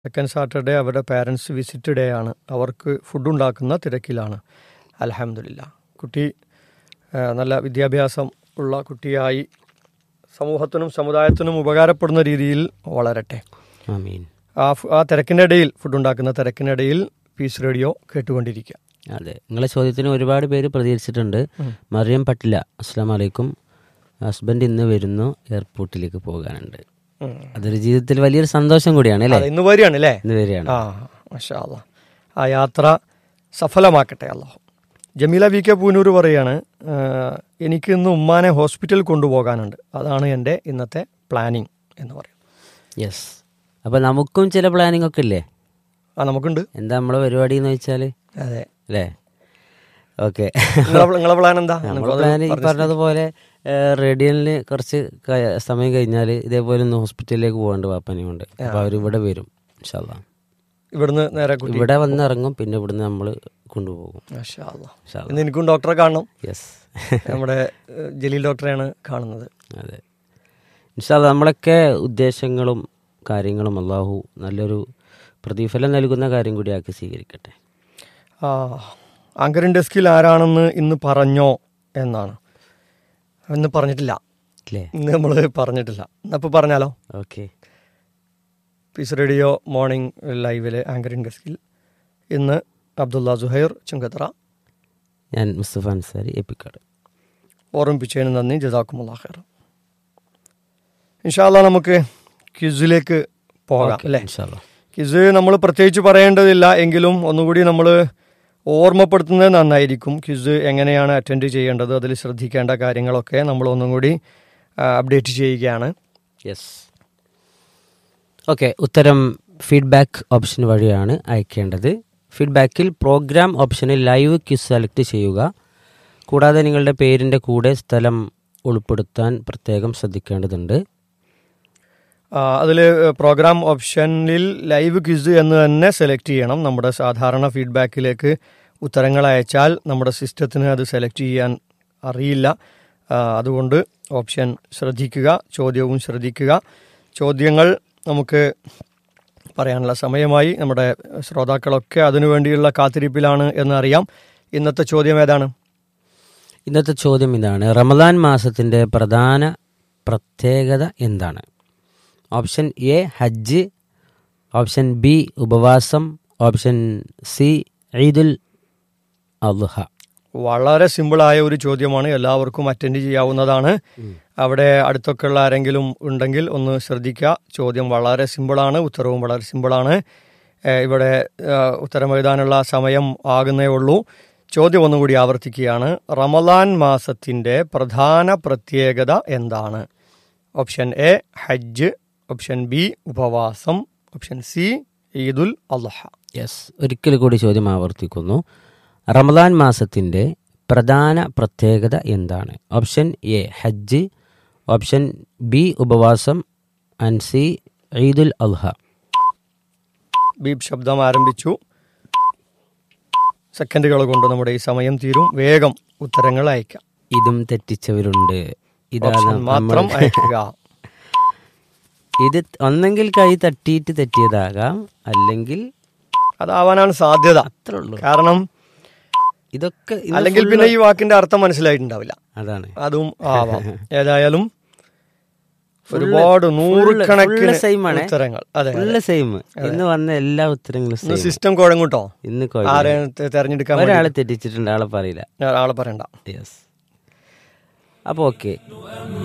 Second Saturday അവരുടെ parents visit day ആണ് അവർക്ക് ഫുഡ് ഉണ്ടാക്കുന്ന തിരക്കിലാണ് അലഹമില്ല കുട്ടി ആ, നല്ല വിദ്യാഭ്യാസം ഉള്ള കുട്ടിയായി സമൂഹത്തിനും സമുദായത്തിനും ഉപകാരപ്പെടുന്ന രീതിയിൽ വളരട്ടെ ആമീൻ ആ ഫു- ആ തിരക്കിനിടയിൽ ഫുഡ് ഉണ്ടാക്കുന്ന തിരക്കിനിടയിൽ പീസ് റേഡിയോ കേട്ടുകൊണ്ടിരിക്കുക അതെ നിങ്ങളെ ചോദ്യത്തിന് ഒരുപാട് പേര് പ്രതികരിച്ചിട്ടുണ്ട് മറിയം പട്ടില അസ്സാം വലൈക്കും ഹസ്ബൻഡ് ഇന്ന് വരുന്നു എയർപോർട്ടിലേക്ക് പോകാനുണ്ട് ഉം. അതൊരു ജീവിതത്തിൽ വലിയൊരു സന്തോഷം കൂടിയാണ് അല്ലേ അതെ, ഇന്ന് വരികയാണ് അല്ലേ ഇന്ന് വരികയാണ് ആ മാഷാ അല്ലാ ആ യാത്ര സഫലമാക്കട്ടെ അള്ളാഹു ജമീല വി കെ പൂനൂർ പറയാണ് ആ, എനിക്ക് ഇന്ന് ഉമ്മാനെ ഹോസ്പിറ്റലിൽ കൊണ്ടുപോകാനുണ്ട് അതാണ് എൻ്റെ ഇന്നത്തെ പ്ലാനിങ് എന്ന് പറയും യെസ് അപ്പൊ നമുക്കും ചില പ്ലാനിങ് ഒക്കെ ഇല്ലേ ആ നമുക്കുണ്ട് എന്താ നമ്മളെ പരിപാടി എന്ന് വെച്ചാല് അതെ അല്ലേ ഓക്കെ നിങ്ങളെ നിങ്ങളെ പ്ലാൻ എന്താ നമ്മളെ പ്ലാൻ ഈ പറഞ്ഞതുപോലെ റേഡിയലിന് കുറച്ച് ക- സമയം കഴിഞ്ഞാൽ ഇതേപോലെ ഒന്ന് ഹോസ്പിറ്റലിലേക്ക് പോകാണ്ട് വാപ്പനെയും കൊണ്ട് അപ്പൊ അവർ ഇവിടെ വരും ഇൻഷാല്ലാ ഇവിടുന്ന് നേരെ കുട്ടി ഇവിടെ വന്ന് ഇറങ്ങും പിന്നെ ഇവിടുന്ന് നമ്മൾ കൊണ്ടുപോകും മാഷാ അല്ലാ. ഇൻഷാല്ലാ. ഇന്ന് എനിക്കും ഡോക്ടറെ കാണണം യെസ് നമ്മുടെ ഏഹ്, ജലീൽ ഡോക്ടറെയാണ് കാണുന്നത് അതെ ഇൻഷാല്ല നമ്മളൊക്കെ ഉദ്ദേശങ്ങളും കാര്യങ്ങളും അള്ളാഹു നല്ലൊരു പ്രതിഫലം നൽകുന്ന കാര്യം കൂടി ആക്കി സ്വീകരിക്കട്ടെ ആ ആങ്കറിൻ ഡെസ്കിൽ ആരാണെന്ന് ഇന്ന് പറഞ്ഞോ എന്നാണ് ഇന്ന് പറഞ്ഞിട്ടില്ല അല്ലേ ഇന്ന് നമ്മൾ പറഞ്ഞിട്ടില്ല എന്നപ്പോൾ പറഞ്ഞാലോ ഓക്കെ പീസ് റേഡിയോ മോർണിംഗ് ലൈവിലെ ആങ്കറിൻ ഡെസ്കിൽ ഇന്ന് അബ്ദുള്ള സുഹൈർ ചുങ്കത്ര ഞാൻ മുസ്തഫ അൻസാരി എപ്പിക്കാട് ഓർമ്മിപ്പിച്ചതിന് നന്ദി ജസാക്കുമുള്ള ഖൈർ ഇൻഷാല്ല നമുക്ക് ക്വിസിലേക്ക് പോകാം അല്ലേ ഇൻഷാല്ല ക്വിസ് നമ്മൾ പ്രത്യേകിച്ച് പറയേണ്ടതില്ല എങ്കിലും ഒന്നുകൂടി നമ്മൾ ഓർമ്മപ്പെടുത്തുന്നത് നന്നായിരിക്കും ക്വിസ് എങ്ങനെയാണ് അറ്റൻഡ് ചെയ്യേണ്ടത് അതിൽ ശ്രദ്ധിക്കേണ്ട കാര്യങ്ങളൊക്കെ നമ്മൾ ഒന്നും കൂടി അപ്ഡേറ്റ് ചെയ്യുകയാണ് യെസ് ഓക്കെ ഉത്തരം ഫീഡ്ബാക്ക് ഓപ്ഷൻ വഴിയാണ് അയക്കേണ്ടത് ഫീഡ്ബാക്കിൽ പ്രോഗ്രാം ഓപ്ഷനിൽ ലൈവ് ക്യൂസ് സെലക്ട് ചെയ്യുക കൂടാതെ നിങ്ങളുടെ പേരിൻ്റെ കൂടെ സ്ഥലം ഉൾപ്പെടുത്താൻ പ്രത്യേകം ശ്രദ്ധിക്കേണ്ടതുണ്ട് അതിൽ പ്രോഗ്രാം ഓപ്ഷനിൽ ലൈവ് ക്വിസ് എന്ന് തന്നെ സെലക്ട് ചെയ്യണം നമ്മുടെ സാധാരണ ഫീഡ്ബാക്കിലേക്ക് ഉത്തരങ്ങൾ അയച്ചാൽ നമ്മുടെ സിസ്റ്റത്തിന് അത് സെലക്ട് ചെയ്യാൻ അറിയില്ല ആ, അതുകൊണ്ട് ഓപ്ഷൻ ശ്രദ്ധിക്കുക ചോദ്യവും ശ്രദ്ധിക്കുക ചോദ്യങ്ങൾ നമുക്ക് പറയാനുള്ള സമയമായി നമ്മുടെ ശ്രോതാക്കളൊക്കെ അതിനുവേണ്ടിയുള്ള കാത്തിരിപ്പിലാണ് എന്നറിയാം ഇന്നത്തെ ചോദ്യം ഏതാണ് ഇന്നത്തെ ചോദ്യം ഇതാണ് റമദാൻ മാസത്തിൻ്റെ പ്രധാന പ്രത്യേകത എന്താണ് option A Hajj option B ഉപവാസം ഓപ്ഷൻ സി ഈദുൽ അദ്ഹ വളരെ സിമ്പിളായ ഒരു ചോദ്യമാണ് എല്ലാവർക്കും അറ്റൻഡ് ചെയ്യാവുന്നതാണ് അവിടെ അടുത്തൊക്കെയുള്ള ആരെങ്കിലും ഉണ്ടെങ്കിൽ ഒന്ന് ശ്രദ്ധിക്കുക ചോദ്യം വളരെ സിമ്പിളാണ് ഉത്തരവും വളരെ സിമ്പിളാണ് ഏഹ് ഇവിടെ ഏഹ് ഉത്തരം എഴുതാനുള്ള സമയം ആകുന്നേ ഉള്ളൂ ചോദ്യം ഒന്നുകൂടി ആവർത്തിക്കുകയാണ് റമലാൻ മാസത്തിന്റെ പ്രധാന പ്രത്യേകത എന്താണ് option A Hajj option B ഉപവാസം option C Eid ul Adha yes ഒരിക്കൽ കൂടി ചോദ്യം ആവർത്തിക്കുന്നു റമദാൻ മാസത്തിൻ്റെ പ്രധാന പ്രത്യേകത എന്താണ് option A Hajj option B ഉപവാസം and C Eid ul Adha beep ശബ്ദം ആരംഭിച്ചു സെക്കൻഡുകൾ കൊണ്ട് നമ്മുടെ ഈ സമയം തീരും വേഗം ഉത്തരങ്ങൾ അയക്കാം ഇതും തെറ്റിച്ചവരുണ്ട് ഇതാണ് ഓപ്ഷൻ മാത്രം നമ്മൾ- അയക്കുക ഇത് ഒന്നെങ്കിൽ കൈ തട്ടിയിട്ട് തെറ്റിയതാകാം അല്ലെങ്കിൽ അതാവാനാണ് സാധ്യത അത്രേ ഉള്ളൂ കാരണം ഇതൊക്കെ ഇന്ന് അല്ലെങ്കിൽ പിന്നെ ഈ വാക്കിന്റെ അർത്ഥം മനസ്സിലായിട്ടുണ്ടാവില്ല അതാണ് അതും ആവാം ഏതായാലും ഒരുപാട് നൂറുകണക്കിന് same ആണേ. ഉത്തരങ്ങൾ അതെ ഫുള്ള് സെയിം ഇന്ന് വന്ന എല്ലാ ഉത്തരങ്ങളും ഇന്ന് സെയിം സിസ്റ്റം കുഴങ്ങൂട്ടോ ഇന്ന് കുഴപ്പമില്ല. ആരെ തെ- തെരഞ്ഞെടുക്കാൻ ഒരാളെ തെറ്റിച്ചിട്ടുണ്ട് ആളെ പറയില്ല വേണ്ടി ആളെ പറയണ്ട യെസ് അപ്പോൾ ഓക്കെ